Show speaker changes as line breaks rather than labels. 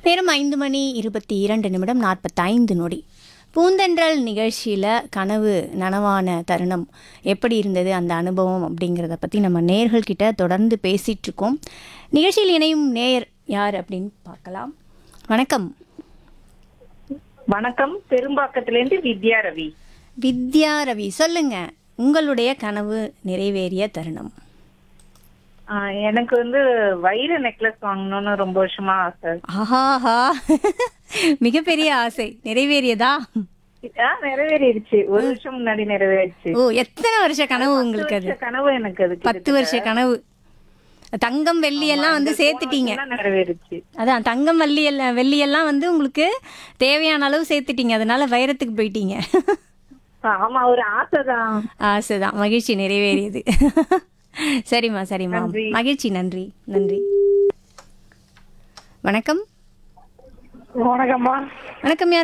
நேரம் ஐந்து மணி இருபத்தி இரண்டு நிமிடம் நாற்பத்தைந்து நொடி பூந்தென்றல் நிகழ்ச்சியில் கனவு நனவான தருணம் எப்படி இருந்தது அந்த அனுபவம் அப்படிங்கிறத பற்றி நம்ம நேர்கள்கிட்ட தொடர்ந்து பேசிகிட்டு இருக்கோம் நிகழ்ச்சியில் இணையும் நேயர் யார் அப்படின்னு பார்க்கலாம் வணக்கம்
வணக்கம் பெரும்பாக்கத்திலேருந்து வித்யா ரவி
வித்யா ரவி சொல்லுங்க உங்களுடைய கனவு நிறைவேறிய தருணம்
ஆஹ் எனக்கு வந்து வைர நெக்லஸ் வாங்கணும்னு ரொம்ப வருஷமா ஆசை
ஆஹாஹா மிகப்பெரிய ஆசை நிறைவேறியதா
ஆஹ் நிறைவேறிடுச்சு ஒரு வருஷம் முன்னாடி நிறைவேறிடுச்சு
ஓ எத்தனை வருஷ கனவு உங்களுக்கு அது
வருஷ கனவு எனக்கு அது
பத்து வருஷ கனவு தங்கம் வெள்ளி எல்லாம் வந்து சேர்த்துட்டீங்க
கிட்டத்தட்ட நிறைவேறிடுச்சு
அதான் தங்கம் வள்ளி எல்லாம் வெள்ளி எல்லாம் வந்து உங்களுக்கு தேவையான அளவு சேர்த்துட்டீங்க அதனால வைரத்துக்கு போயிட்டீங்க
ஆமா ஒரு ஆசைதான்
ஆசைதான் மகிழ்ச்சி நிறைவேறியது சரிம்மா சரிம்மா
நன்றி.
மகிழ்ச்சி நன்றி நன்றி வணக்கம்
வணக்கம்மா
வணக்கம் யார்